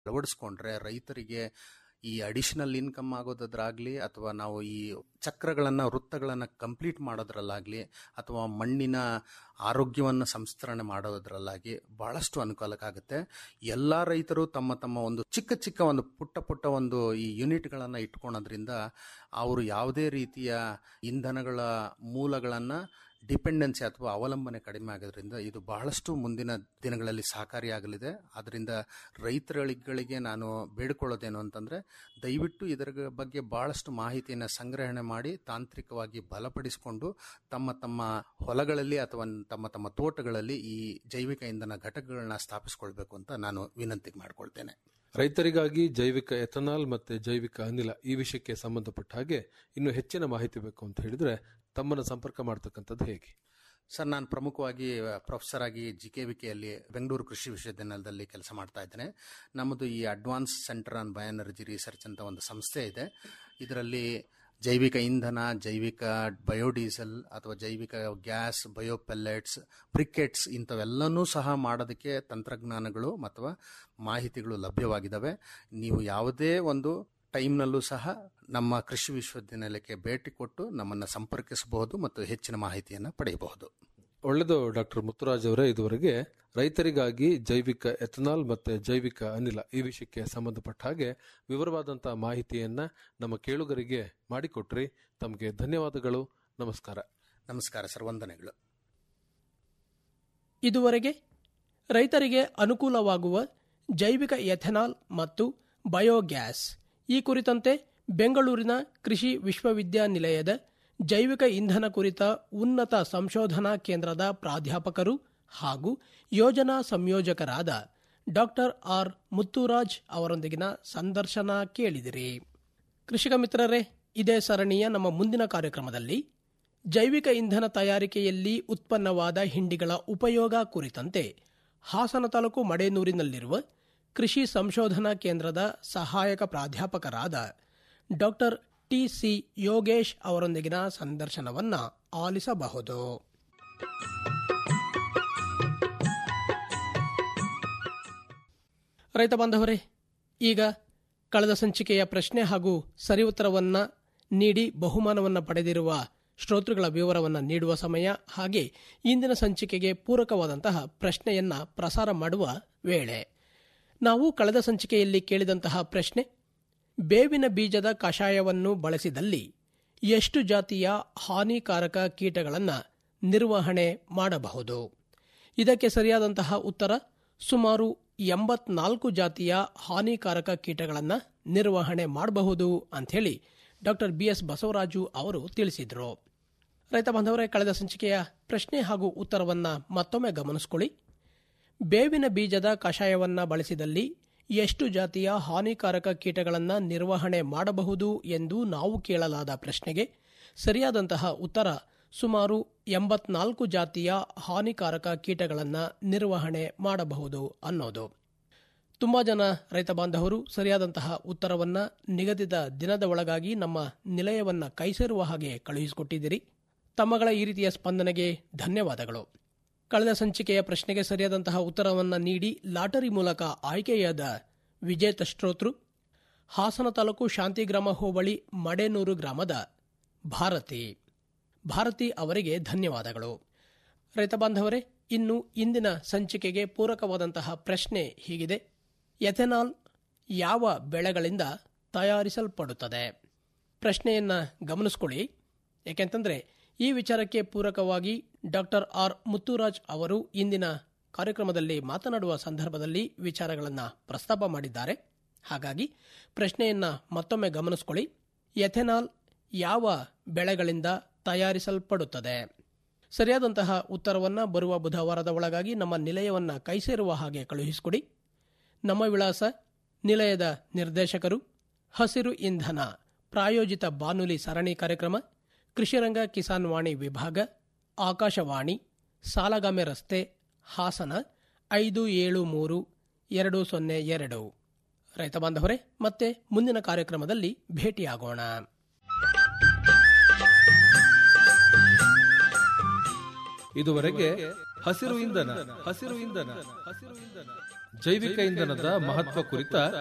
ಅಳವಡಿಸ್ಕೊಂಡ್ರೆ ರೈತರಿಗೆ ಈ additional income ಆಗೋದಾಗ್ಲಿ ಅಥವಾ ನಾವು ಈ ಚಕ್ರಗಳನ್ನು ವೃತ್ತಗಳನ್ನು ಕಂಪ್ಲೀಟ್ ಮಾಡೋದ್ರಲ್ಲಾಗಲಿ ಅಥವಾ ಮಣ್ಣಿನ ಆರೋಗ್ಯವನ್ನು ಸಂಸ್ಕರಣೆ ಮಾಡೋದ್ರಲ್ಲಾಗಿ ಬಹಳಷ್ಟು ಅನುಕೂಲಕ್ಕಾಗುತ್ತೆ ಎಲ್ಲ ರೈತರು ತಮ್ಮ ತಮ್ಮ ಒಂದು ಚಿಕ್ಕ ಚಿಕ್ಕ ಒಂದು ಪುಟ್ಟ ಪುಟ್ಟ ಒಂದು ಈ ಯೂನಿಟ್ಗಳನ್ನು ಇಟ್ಕೊಳೋದ್ರಿಂದ ಅವರು ಯಾವುದೇ ರೀತಿಯ ಇಂಧನಗಳ ಮೂಲಗಳನ್ನು ಡಿಪೆಂಡೆನ್ಸಿ ಅಥವಾ ಅವಲಂಬನೆ ಕಡಿಮೆ ಆಗೋದ್ರಿಂದ ಇದು ಬಹಳಷ್ಟು ಮುಂದಿನ ದಿನಗಳಲ್ಲಿ ಸಹಕಾರಿಯಾಗಲಿದೆ ಆದ್ದರಿಂದ ರೈತರುಗಳಿಗೆ ನಾನು ಬೇಡಿಕೊಳ್ಳೋದೇನು ಅಂತಂದರೆ ದಯವಿಟ್ಟು ಇದರ ಬಗ್ಗೆ ಬಹಳಷ್ಟು ಮಾಹಿತಿಯನ್ನು ಸಂಗ್ರಹಣೆ ಮಾಡಿ ತಾಂತ್ರಿಕವಾಗಿ ಬಲಪಡಿಸಿಕೊಂಡು ತಮ್ಮ ತಮ್ಮ ಹೊಲಗಳಲ್ಲಿ ಅಥವಾ ತಮ್ಮ ತಮ್ಮ ತೋಟಗಳಲ್ಲಿ ಈ ಜೈವಿಕ ಇಂಧನ ಘಟಕಗಳನ್ನ ಸ್ಥಾಪಿಸಿಕೊಳ್ಬೇಕು ಅಂತ ನಾನು ವಿನಂತಿ ಮಾಡ್ಕೊಳ್ತೇನೆ ರೈತರಿಗಾಗಿ ಜೈವಿಕ ಎಥನಾಲ್ ಮತ್ತೆ ಜೈವಿಕ ಅನಿಲ ಈ ವಿಷಯಕ್ಕೆ ಸಂಬಂಧಪಟ್ಟ ಹಾಗೆ ಇನ್ನು ಹೆಚ್ಚಿನ ಮಾಹಿತಿ ಬೇಕು ಅಂತ ಹೇಳಿದ್ರೆ ತಮ್ಮನ್ನು ಸಂಪರ್ಕ ಮಾಡ್ತಕ್ಕಂಥದ್ದು ಹೇಗೆ ಸರ್ ನಾನು ಪ್ರಮುಖವಾಗಿ ಪ್ರೊಫೆಸರ್ ಆಗಿ ಜಿ ಕೆ ವಿ ಕೆಯಲ್ಲಿ ಬೆಂಗಳೂರು ಕೃಷಿ ವಿಶ್ವವಿದ್ಯಾನಿಲಯದಲ್ಲಿ ಕೆಲಸ ಮಾಡ್ತಾ ಇದ್ದೇನೆ ನಮ್ಮದು ಈ advance centre on bioenergy research ಅಂತ ಒಂದು ಸಂಸ್ಥೆ ಇದೆ ಇದರಲ್ಲಿ ಜೈವಿಕ ಇಂಧನ ಜೈವಿಕ ಬಯೋಡೀಸೆಲ್ ಅಥವಾ ಜೈವಿಕ ಗ್ಯಾಸ್ ಬಯೋಪೆಲ್ಲೆಟ್ಸ್ ಬ್ರಿಕೆಟ್ಸ್ ಇಂಥವೆಲ್ಲನೂ ಸಹ ಮಾಡೋದಕ್ಕೆ ತಂತ್ರಜ್ಞಾನಗಳು ಅಥವಾ ಮಾಹಿತಿಗಳು ಲಭ್ಯವಾಗಿದ್ದಾವೆ ನೀವು ಯಾವುದೇ ಒಂದು ಟೈಮ್ನಲ್ಲೂ ಸಹ ನಮ್ಮ ಕೃಷಿ ವಿಶ್ವವಿದ್ಯಾನಿಲಯಕ್ಕೆ ಭೇಟಿ ಕೊಟ್ಟು ನಮ್ಮನ್ನು ಸಂಪರ್ಕಿಸಬಹುದು ಮತ್ತು ಹೆಚ್ಚಿನ ಮಾಹಿತಿಯನ್ನು ಪಡೆಯಬಹುದು ಒಳ್ಳೆಯದು ಡಾಕ್ಟರ್ ಮುತ್ತುರಾಜ್ ಅವರೇ ಇದುವರೆಗೆ ರೈತರಿಗಾಗಿ ಜೈವಿಕ ಎಥನಾಲ್ ಮತ್ತೆ ಜೈವಿಕ ಅನಿಲ ಈ ವಿಷಯಕ್ಕೆ ಸಂಬಂಧಪಟ್ಟ ಹಾಗೆ ವಿವರವಾದಂತಹ ಮಾಹಿತಿಯನ್ನ ನಮ್ಮ ಕೇಳುಗರಿಗೆ ಮಾಡಿಕೊಟ್ರಿ ತಮಗೆ ಧನ್ಯವಾದಗಳು ನಮಸ್ಕಾರ ನಮಸ್ಕಾರ ಸರ್ ವಂದನೆಗಳು ಇದುವರೆಗೆ ರೈತರಿಗೆ ಅನುಕೂಲವಾಗುವ ಜೈವಿಕ ಎಥೆನಾಲ್ ಮತ್ತು ಬಯೋಗ್ಯಾಸ್ ಈ ಕುರಿತಂತೆ ಬೆಂಗಳೂರಿನ ಕೃಷಿ ವಿಶ್ವವಿದ್ಯಾನಿಲಯದ ಜೈವಿಕ ಇಂಧನ ಕುರಿತ ಉನ್ನತ ಸಂಶೋಧನಾ ಕೇಂದ್ರದ ಪ್ರಾಧ್ಯಾಪಕರು ಹಾಗೂ ಯೋಜನಾ ಸಂಯೋಜಕರಾದ ಡಾಕ್ಟರ್ ಆರ್ ಮುತ್ತುರಾಜ್ ಅವರೊಂದಿಗಿನ ಸಂದರ್ಶನ ಕೇಳಿದಿರಿ ಕೃಷಿಕ ಮಿತ್ರರೇ ಇದೇ ಸರಣಿಯ ನಮ್ಮ ಮುಂದಿನ ಕಾರ್ಯಕ್ರಮದಲ್ಲಿ ಜೈವಿಕ ಇಂಧನ ತಯಾರಿಕೆಯಲ್ಲಿ ಉತ್ಪನ್ನವಾದ ಹಿಂಡಿಗಳ ಉಪಯೋಗ ಕುರಿತಂತೆ ಹಾಸನ ತಾಲೂಕು ಮಡೇನೂರಿನಲ್ಲಿರುವ ಕೃಷಿ ಸಂಶೋಧನಾ ಕೇಂದ್ರದ ಸಹಾಯಕ ಪ್ರಾಧ್ಯಾಪಕರಾದ ಡಾಕ್ಟರ್ ಟಿಸಿ ಯೋಗೇಶ್ ಅವರೊಂದಿಗಿನ ಸಂದರ್ಶನವನ್ನ ಆಲಿಸಬಹುದು ರೈತ ಬಾಂಧವರೇ ಈಗ ಕಳೆದ ಸಂಚಿಕೆಯ ಪ್ರಶ್ನೆ ಹಾಗೂ ಸರಿ ಉತ್ತರವನ್ನ ನೀಡಿ ಬಹುಮಾನವನ್ನ ಪಡೆದಿರುವ ಶ್ರೋತೃಗಳ ವಿವರವನ್ನು ನೀಡುವ ಸಮಯ ಹಾಗೆ ಇಂದಿನ ಸಂಚಿಕೆಗೆ ಪೂರಕವಾದಂತಹ ಪ್ರಶ್ನೆಯನ್ನ ಪ್ರಸಾರ ಮಾಡುವ ವೇಳೆ ನಾವು ಕಳೆದ ಸಂಚಿಕೆಯಲ್ಲಿ ಕೇಳಿದಂತಹ ಪ್ರಶ್ನೆ ಬೇವಿನ ಬೀಜದ ಕಷಾಯವನ್ನು ಬಳಸಿದಲ್ಲಿ ಎಷ್ಟು ಜಾತಿಯ ಹಾನಿಕಾರಕ ಕೀಟಗಳನ್ನು ನಿರ್ವಹಣೆ ಮಾಡಬಹುದು ಇದಕ್ಕೆ ಸರಿಯಾದಂತಹ ಉತ್ತರ ಸುಮಾರು ಎಂಬತ್ನಾಲ್ಕು ಜಾತಿಯ ಹಾನಿಕಾರಕ ಕೀಟಗಳನ್ನು ನಿರ್ವಹಣೆ ಮಾಡಬಹುದು ಅಂಥೇಳಿ ಡಾಕ್ಟರ್ ಬಿಎಸ್ ಬಸವರಾಜು ಅವರು ತಿಳಿಸಿದರು ರೈತ ಬಾಂಧವರೇ ಕಳೆದ ಸಂಚಿಕೆಯ ಪ್ರಶ್ನೆ ಹಾಗೂ ಉತ್ತರವನ್ನ ಮತ್ತೊಮ್ಮೆ ಗಮನಿಸಿಕೊಳ್ಳಿ ಬೇವಿನ ಬೀಜದ ಕಷಾಯವನ್ನ ಬಳಸಿದಲ್ಲಿ ಎಷ್ಟು ಜಾತಿಯ ಹಾನಿಕಾರಕ ಕೀಟಗಳನ್ನು ನಿರ್ವಹಣೆ ಮಾಡಬಹುದು ಎಂದು ನಾವು ಕೇಳಲಾದ ಪ್ರಶ್ನೆಗೆ ಸರಿಯಾದಂತಹ ಉತ್ತರ ಸುಮಾರು ಎಂಬತ್ನಾಲ್ಕು ಜಾತಿಯ ಹಾನಿಕಾರಕ ಕೀಟಗಳನ್ನು ನಿರ್ವಹಣೆ ಮಾಡಬಹುದು ಅನ್ನೋದು ತುಂಬಾ ಜನ ರೈತ ಬಾಂಧವರು ಸರಿಯಾದಂತಹ ಉತ್ತರವನ್ನ ನಿಗದಿತ ದಿನದ ಒಳಗಾಗಿ ನಮ್ಮ ನಿಲಯವನ್ನ ಕೈಸೇರುವ ಹಾಗೆ ಕಳುಹಿಸಿಕೊಟ್ಟಿದ್ದೀರಿ ತಮ್ಮಗಳ ಈ ರೀತಿಯ ಸ್ಪಂದನೆಗೆ ಧನ್ಯವಾದಗಳು ಕಳೆದ ಸಂಚಿಕೆಯ ಪ್ರಶ್ನೆಗೆ ಸರಿಯಾದಂತಹ ಉತ್ತರವನ್ನ ನೀಡಿ ಲಾಟರಿ ಮೂಲಕ ಆಯ್ಕೆಯಾದ ವಿಜೇತ ಶ್ರೋತೃ ಹಾಸನ ತಾಲೂಕು ಶಾಂತಿಗ್ರಾಮ ಹೋಬಳಿ ಮಡೇನೂರು ಗ್ರಾಮದ ಭಾರತಿ ಭಾರತಿ ಅವರಿಗೆ ಧನ್ಯವಾದಗಳು ರೈತ ಬಾಂಧವರೇ ಇನ್ನು ಇಂದಿನ ಸಂಚಿಕೆಗೆ ಪೂರಕವಾದಂತಹ ಪ್ರಶ್ನೆ ಹೀಗಿದೆ ಎಥೆನಾಲ್ ಯಾವ ಬೆಳೆಗಳಿಂದ ತಯಾರಿಸಲ್ಪಡುತ್ತದೆ ಪ್ರಶ್ನೆಯನ್ನ ಗಮನಿಸಿಕೊಳ್ಳಿ ಏಕೆಂತಂದ್ರೆ ಈ ವಿಚಾರಕ್ಕೆ ಪೂರಕವಾಗಿ ಡಾಕ್ಟರ್ ಆರ್ ಮುತ್ತುರಾಜ್ ಅವರು ಇಂದಿನ ಕಾರ್ಯಕ್ರಮದಲ್ಲಿ ಮಾತನಾಡುವ ಸಂದರ್ಭದಲ್ಲಿ ವಿಚಾರಗಳನ್ನು ಪ್ರಸ್ತಾಪ ಮಾಡಿದ್ದಾರೆ ಹಾಗಾಗಿ ಪ್ರಶ್ನೆಯನ್ನ ಮತ್ತೊಮ್ಮೆ ಗಮನಿಸಿಕೊಳ್ಳಿ ಎಥೆನಾಲ್ ಯಾವ ಬೆಳೆಗಳಿಂದ ತಯಾರಿಸಲ್ಪಡುತ್ತದೆ ಸರಿಯಾದಂತಹ ಉತ್ತರವನ್ನ ಬರುವ ಬುಧವಾರದ ಒಳಗಾಗಿ ನಮ್ಮ ನಿಲಯವನ್ನ ಕೈಸೇರುವ ಹಾಗೆ ಕಳುಹಿಸಿಕೊಡಿ ನಮ್ಮ ವಿಳಾಸ ನಿಲಯದ ನಿರ್ದೇಶಕರು ಹಸಿರು ಇಂಧನ ಪ್ರಾಯೋಜಿತ ಬಾನುಲಿ ಸರಣಿ ಕಾರ್ಯಕ್ರಮ ಕೃಷಿರಂಗ ಕಿಸಾನ್ ವಾಣಿ ವಿಭಾಗ ಆಕಾಶವಾಣಿ ಸಾಲಗಾಮೆ ರಸ್ತೆ ಹಾಸನ ಐದು ಏಳು ಮೂರು ಎರಡು ಸೊನ್ನೆ ಎರಡು ರೈತ ಬಾಂಧವರೇ ಮತ್ತೆ ಮುಂದಿನ ಕಾರ್ಯಕ್ರಮದಲ್ಲಿ ಭೇಟಿಯಾಗೋಣ ಇದುವರೆಗೆ ಹಸಿರು ಇಂಧನ ಹಸಿರು ಇಂಧನ ಹಸಿರು ಇಂಧನ ಜೈವಿಕ ಇಂಧನದ ಮಹತ್ವ ಕುರಿತ